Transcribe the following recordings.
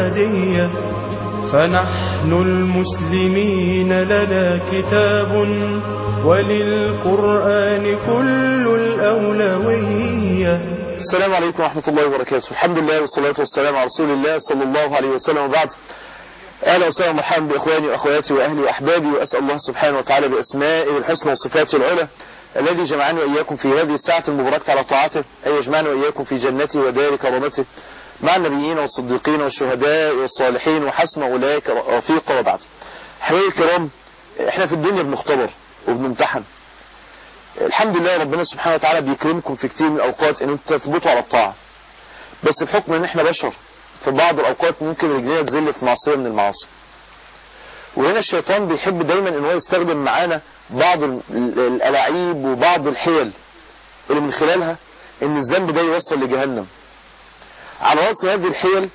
هادية فنحن المسلمين لنا كتاب وللقرآن كل الأولوية السلام عليكم ورحمة الله وبركاته الحمد لله والصلاة والسلام على رسول الله صلى الله عليه وسلم وبعد أهلا وسهلا ومرحبا بإخواني وأخواتي وأهلي وأحبابي وأسأل الله سبحانه وتعالى بأسمائه الحسنى وصفاته العلى الذي جمعني وإياكم في هذه الساعة المباركة على طاعته أن يجمعنا وإياكم في جنته ودار كرامته مع النبيين والصديقين والشهداء والصالحين وحسن أولئك رفيقا وبعد حبايبي الكرام احنا في الدنيا بنختبر وبنمتحن الحمد لله ربنا سبحانه وتعالى بيكرمكم في كتير من الأوقات ان انتوا تثبتوا على الطاعة بس بحكم ان احنا بشر في بعض الأوقات ممكن رجلنا تزل في معصية من المعاصي وهنا الشيطان بيحب دايما ان هو يستخدم معانا بعض الألاعيب وبعض الحيل اللي من خلالها ان الذنب ده يوصل لجهنم على رأس هذه الحيل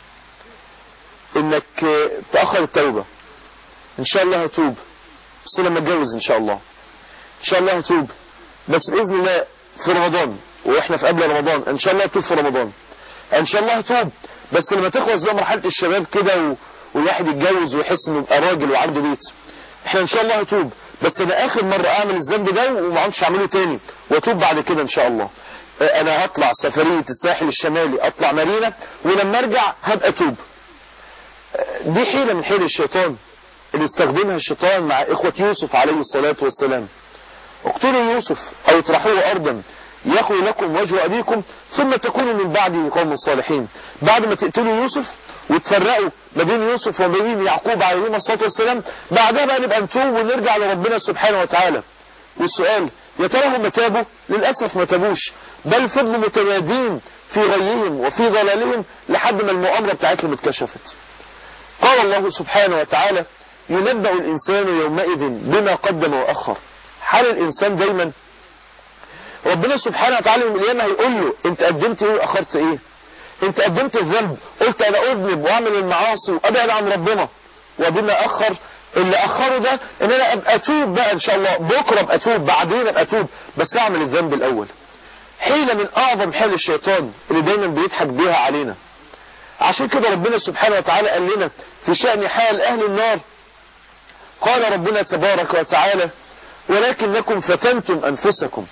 انك تأخر التوبة ان شاء الله هتوب بس لما اتجوز ان شاء الله ان شاء الله هتوب بس باذن الله في رمضان واحنا في قبل رمضان ان شاء الله هتوب في رمضان ان شاء الله هتوب بس لما تخلص بقى مرحله الشباب كده و... والواحد يتجوز ويحس انه يبقى راجل وعنده بيت احنا ان شاء الله هتوب بس انا اخر مره اعمل الذنب ده وما عدتش اعمله تاني واتوب بعد كده ان شاء الله انا هطلع سفريه الساحل الشمالي اطلع مارينا ولما ارجع هبقى اتوب دي حيله من حيل الشيطان اللي استخدمها الشيطان مع اخوه يوسف عليه الصلاه والسلام اقتلوا يوسف او اطرحوه ارضا يخلو لكم وجه ابيكم ثم تكونوا من بعده قوم صالحين بعد ما تقتلوا يوسف وتفرقوا ما بين يوسف وما بين يعقوب عليهما الصلاه والسلام بعدها بقى نبقى نتوب ونرجع لربنا سبحانه وتعالى والسؤال يا ترى هم تابوا للاسف ما تابوش بل فضلوا متمادين في غيهم وفي ضلالهم لحد ما المؤامره بتاعتهم اتكشفت قال الله سبحانه وتعالى ينبأ الانسان يومئذ بما قدم واخر حال الانسان دايما ربنا سبحانه وتعالى يوم القيامه هيقول له انت قدمت ايه واخرت ايه انت قدمت الذنب قلت انا اذنب واعمل المعاصي وابعد عن ربنا وبما اخر اللي اخره ده ان انا ابقى اتوب بقى ان شاء الله بكره ابقى اتوب بعدين ابقى اتوب بس اعمل الذنب الاول حيله من اعظم حيل الشيطان اللي دايما بيضحك بيها علينا عشان كده ربنا سبحانه وتعالى قال لنا في شأن حال اهل النار قال ربنا تبارك وتعالى ولكنكم فتنتم أنفسكم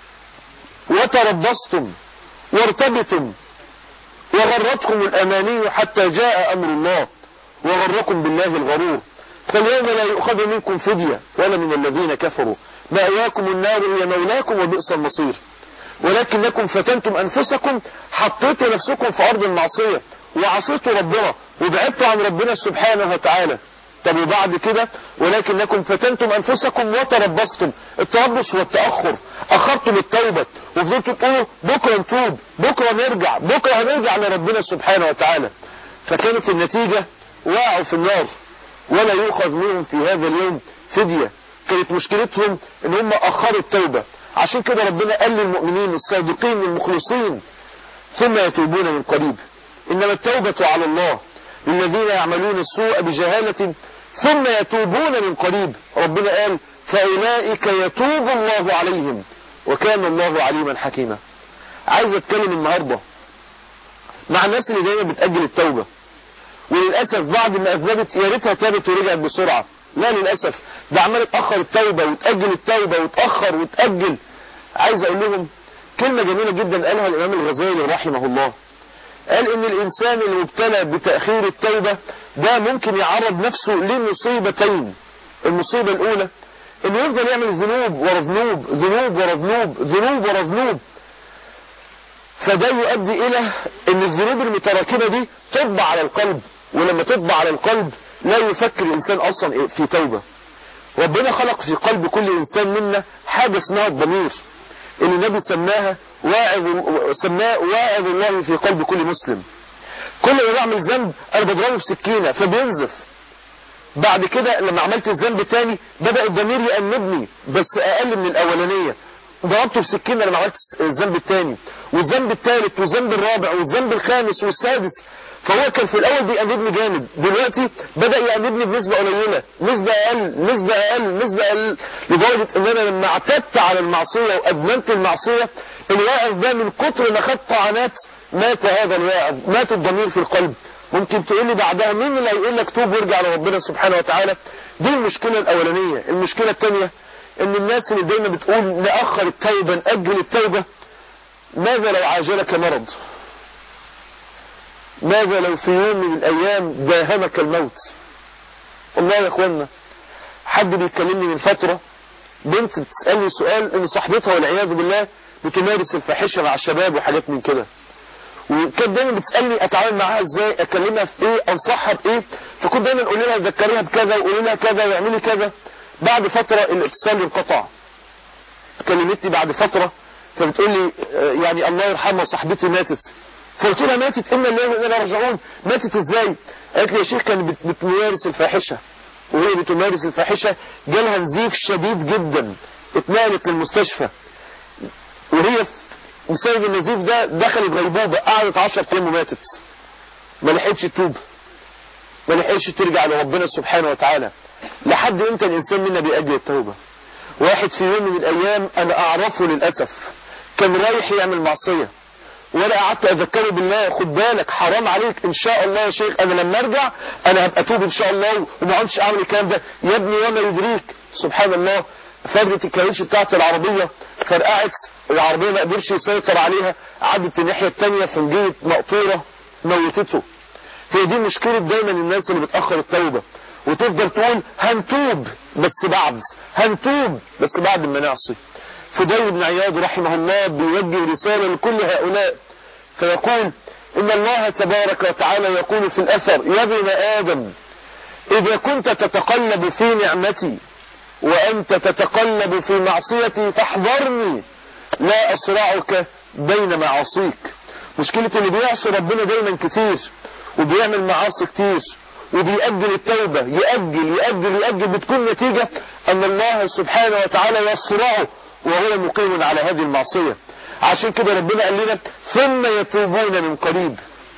وتربصتم وارتبتم وغرتكم الأماني حتى جاء أمر الله وغركم بالله الغرور فاليوم لا يؤخذ منكم فدية ولا من الذين كفروا مأواكم النار هي مولاكم وبئس المصير ولكنكم فتنتم أنفسكم حطيتوا نفسكم في أرض المعصية وعصيتوا ربنا وبعدتوا عن ربنا سبحانه وتعالى طب وبعد كده ولكنكم فتنتم انفسكم وتربصتم التربص والتأخر اخرتم التوبة وفضلتوا تقولوا بكرة نتوب بكرة نرجع بكرة هنرجع لربنا سبحانه وتعالى فكانت النتيجة وقعوا في النار ولا يؤخذ منهم في هذا اليوم فدية كانت مشكلتهم ان هم اخروا التوبة عشان كده ربنا قال للمؤمنين الصادقين المخلصين ثم يتوبون من قريب انما التوبة على الله للذين يعملون السوء بجهالة ثم يتوبون من قريب ربنا قال فأولئك يتوب الله عليهم وكان الله عليما حكيما عايز اتكلم النهاردة مع الناس اللي دايما بتأجل التوبة وللأسف بعد ما أذنبت يا ريتها تابت ورجعت بسرعة لا للأسف ده عمال تأخر التوبة وتأجل التوبة وتأخر وتأجل عايز أقول لهم كلمة جميلة جدا قالها الإمام الغزالي رحمه الله قال ان الانسان المبتلى بتأخير التوبة ده ممكن يعرض نفسه لمصيبتين المصيبة الاولى انه يفضل يعمل ذنوب ورا ذنوب ذنوب ورا ذنوب ذنوب ورا ذنوب فده يؤدي الى ان الذنوب المتراكمة دي تطبع على القلب ولما تطبع على القلب لا يفكر الانسان اصلا في توبة ربنا خلق في قلب كل انسان منا حاجة اسمها الضمير اللي النبي سماها واعظ سماه واعظ الله في قلب كل مسلم كل ما بعمل ذنب انا بضربه بسكينه فبينزف بعد كده لما عملت الذنب تاني بدأ الضمير يأنبني بس اقل من الاولانيه ضربته بسكينه لما عملت الذنب التاني والذنب التالت والذنب الرابع والذنب الخامس والسادس فهو كان في الاول بيأنبني جامد دلوقتي بدأ يأنبني بنسبة قليلة نسبة اقل نسبة اقل نسبة اقل لدرجة ان انا لما اعتدت على المعصية وادمنت المعصية الواعظ ده من كتر ما خد طعنات مات هذا الواعظ مات الضمير في القلب ممكن تقول لي بعدها مين اللي هيقول لك توب وارجع لربنا سبحانه وتعالى دي المشكلة الأولانية المشكلة الثانية ان الناس اللي دايما بتقول نأخر التوبة نأجل التوبة ماذا لو عاجلك مرض ماذا لو في يوم من الأيام داهمك الموت والله يا اخوانا حد بيكلمني من فترة بنت بتسألني سؤال ان صاحبتها والعياذ بالله بتمارس الفاحشة مع الشباب وحاجات من كده وكانت دايما بتسألني اتعامل معاها ازاي اكلمها في ايه انصحها بايه فكنت دايما اقول لها ذكريها بكذا وقولي لها كذا واعملي كذا بعد فترة الاتصال انقطع كلمتني بعد فترة فبتقول لي آه، يعني الله يرحمها صاحبتي ماتت فقلت لها ماتت انا الله وانا راجعون ماتت ازاي قالت لي يا شيخ كانت بت- بتمارس الفاحشة وهي بتمارس الفاحشة جالها نزيف شديد جدا اتنقلت للمستشفى وهي بسبب النزيف ده دخلت غيبوبة قعدت 10 ايام وماتت ما لحقتش تتوب ما لحقتش ترجع لربنا سبحانه وتعالى لحد امتى الانسان منا بيأجل التوبة واحد في يوم من الايام انا اعرفه للاسف كان رايح يعمل معصية وانا قعدت اذكره بالله خد بالك حرام عليك ان شاء الله يا شيخ انا لما ارجع انا هبقى اتوب ان شاء الله وما عدتش اعمل الكلام ده يا ابني وما يدريك سبحان الله فردة الكاوتش بتاعت العربية فرقعت العربية ما قدرش يسيطر عليها عدت الناحية التانية فنجيت مقطورة موتته هي دي مشكلة دايما الناس اللي بتأخر التوبة وتفضل تقول هنتوب بس بعد هنتوب بس بعد ما نعصي فضيل بن عياض رحمه الله بيوجه رسالة لكل هؤلاء فيقول إن الله تبارك وتعالى يقول في الأثر يا ابن آدم إذا كنت تتقلب في نعمتي وأنت تتقلب في معصيتي فاحذرني لا أصرعك بين معاصيك مشكلة اللي بيعصي ربنا دايما كتير وبيعمل معاصي كتير وبيأجل التوبة يأجل يأجل يأجل بتكون نتيجة أن الله سبحانه وتعالى يصرعه وهو مقيم على هذه المعصية عشان كده ربنا قال لنا ثم يتوبون من قريب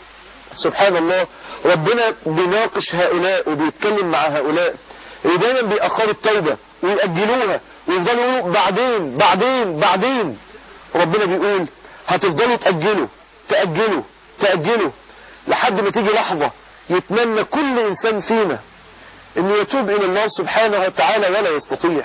سبحان الله ربنا بيناقش هؤلاء وبيتكلم مع هؤلاء اللي دايما بيأخروا التوبة ويأجلوها ويفضلوا يقولوا بعدين بعدين بعدين ربنا بيقول هتفضلوا تأجلوا تأجلوا تأجلوا لحد ما تيجي لحظة يتمنى كل إنسان فينا انه يتوب إلى الله سبحانه وتعالى ولا يستطيع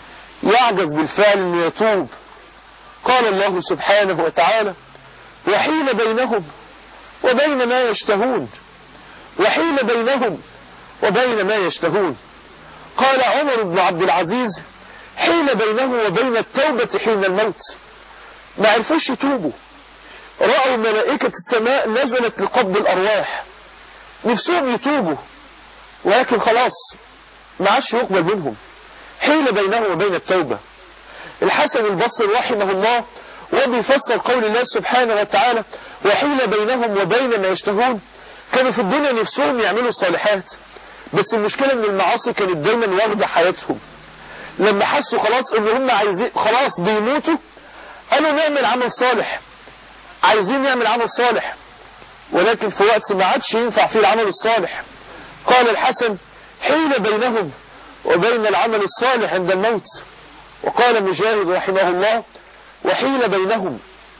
يعجز بالفعل انه يتوب قال الله سبحانه وتعالى وحيل بينهم وبين ما يشتهون وحيل بينهم وبين ما يشتهون قال عمر بن عبد العزيز حيل بينه وبين التوبة حين الموت ما عرفوش يتوبوا رأوا ملائكة السماء نزلت لقبض الأرواح نفسهم يتوبوا ولكن خلاص ما عادش يقبل منهم حيل بينه وبين التوبة الحسن البصري رحمه الله وبيفسر قول الله سبحانه وتعالى وحيل بينهم وبين ما يشتهون كانوا في الدنيا نفسهم يعملوا صالحات بس المشكلة ان المعاصي كانت دايما واخدة حياتهم لما حسوا خلاص ان هم عايزين خلاص بيموتوا قالوا نعمل عمل صالح عايزين نعمل عمل صالح ولكن في وقت ما عادش ينفع فيه العمل الصالح قال الحسن حيل بينهم وبين العمل الصالح عند الموت وقال مجاهد رحمه الله وحيل بينهم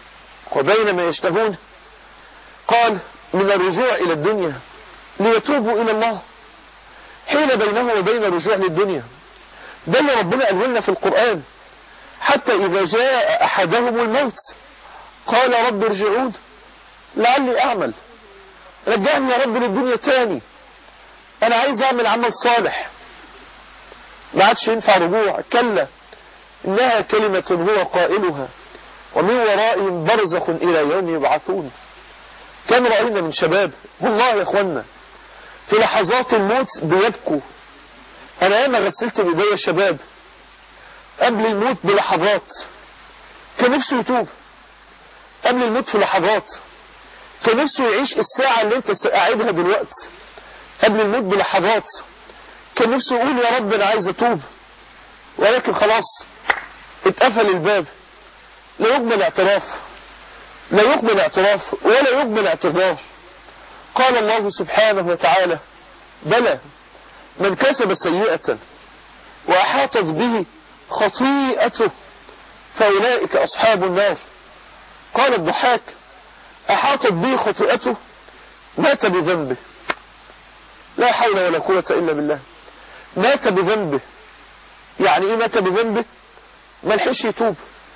وبين ما يشتهون قال من الرجوع إلى الدنيا ليتوبوا إلى الله حيل بينه وبين الرجوع للدنيا ده اللي ربنا قال لنا في القرآن حتى إذا جاء أحدهم الموت قال رب ارجعون لعلي أعمل رجعني يا رب للدنيا تاني أنا عايز أعمل عمل صالح ما عادش ينفع رجوع كلا إنها كلمة هو قائلها ومن ورائهم برزخ إلى يوم يبعثون كم رأينا من شباب والله يا اخوانا في لحظات الموت بيبكوا انا ياما غسلت بايديا شباب قبل الموت بلحظات كان نفسه يتوب قبل الموت في لحظات كان نفسه يعيش الساعة اللي انت قاعدها دلوقتي قبل الموت بلحظات كان نفسه يقول يا رب انا عايز اتوب ولكن خلاص اتقفل الباب لا يقبل اعتراف لا يقبل اعتراف ولا يقبل اعتذار قال الله سبحانه وتعالى بلى من كسب سيئة وأحاطت به خطيئته فأولئك أصحاب النار قال الضحاك أحاطت به خطيئته مات بذنبه لا حول ولا قوة إلا بالله مات بذنبه يعني ايه مات بذنبه ما لحقش يتوب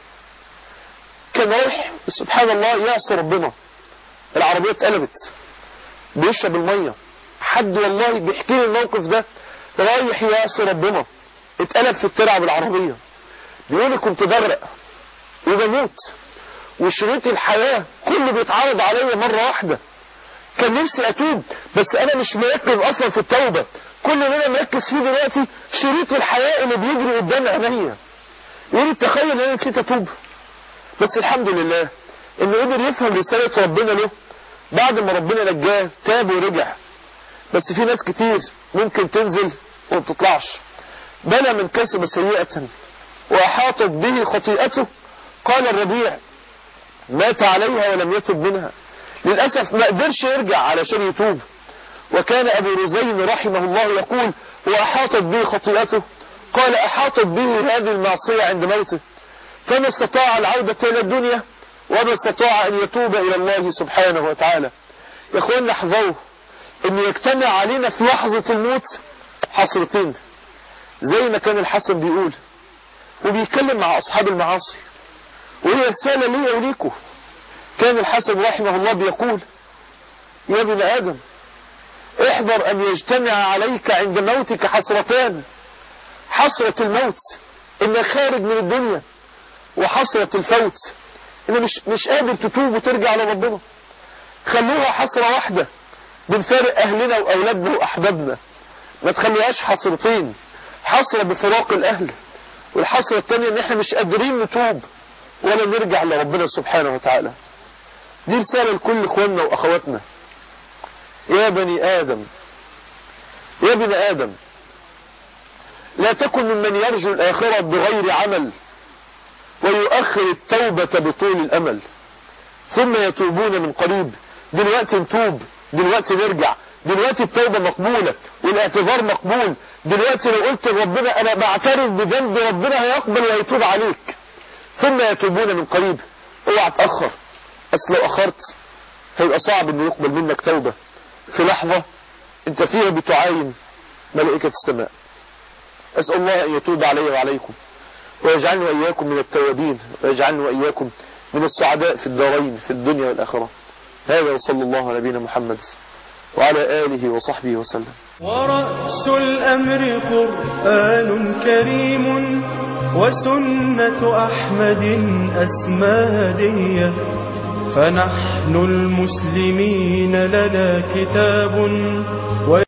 كان رايح سبحان الله يعصي ربنا العربية اتقلبت بيشرب المية حد والله بيحكي لي الموقف ده رايح يعصي ربنا اتقلب في الترعة بالعربية بيقول لي كنت بغرق وبموت وشريط الحياة كله بيتعرض عليا مرة واحدة كان نفسي اتوب بس انا مش مركز اصلا في التوبة كل اللي انا مركز فيه دلوقتي شريط الحياة اللي بيجري قدام عينيا يقول لي تخيل ان انا نسيت اتوب بس الحمد لله انه قدر يفهم رسالة ربنا له بعد ما ربنا نجاه تاب ورجع بس في ناس كتير ممكن تنزل وما تطلعش بلى من كسب سيئة وأحاطت به خطيئته قال الربيع مات عليها ولم يتب منها للأسف ما قدرش يرجع علشان يتوب وكان أبو رزين رحمه الله يقول وأحاطت به خطيئته قال أحاطت به هذه المعصية عند موته فما استطاع العودة إلى الدنيا وما استطاع أن يتوب إلى الله سبحانه وتعالى يا أخوانا احذروا أن يجتمع علينا في لحظة الموت حسرتين زي ما كان الحسن بيقول وبيتكلم مع أصحاب المعاصي وهي رسالة لي وليكم كان الحسن رحمه الله بيقول يا ابن آدم احذر أن يجتمع عليك عند موتك حسرتان حسرة الموت إنك خارج من الدنيا وحسرة الفوت إن مش, مش قادر تتوب وترجع لربنا خلوها حسرة واحدة بنفارق أهلنا وأولادنا وأحبابنا ما تخليهاش حسرتين حسرة بفراق الأهل والحسرة التانية إن إحنا مش قادرين نتوب ولا نرجع لربنا سبحانه وتعالى دي رسالة لكل إخواننا وأخواتنا يا بني آدم يا ابن آدم لا تكن ممن يرجو الآخرة بغير عمل ويؤخر التوبة بطول الأمل ثم يتوبون من قريب دلوقتي نتوب دلوقتي نرجع دلوقتي التوبة مقبولة والاعتذار مقبول دلوقتي لو قلت لربنا أنا بعترف بذنب ربنا هيقبل وهيتوب عليك ثم يتوبون من قريب اوعى تأخر أصل لو أخرت هيبقى صعب انه يقبل منك توبة في لحظة انت فيها بتعاين ملائكة السماء أسأل الله أن يتوب علي وعليكم ويجعلني وإياكم من التوابين ويجعلني وإياكم من السعداء في الدارين في الدنيا والآخرة هذا وصلى الله على نبينا محمد وعلى آله وصحبه وسلم ورأس الأمر قرآن كريم وسنة أحمد أسمادية فنحن المسلمين لنا كتاب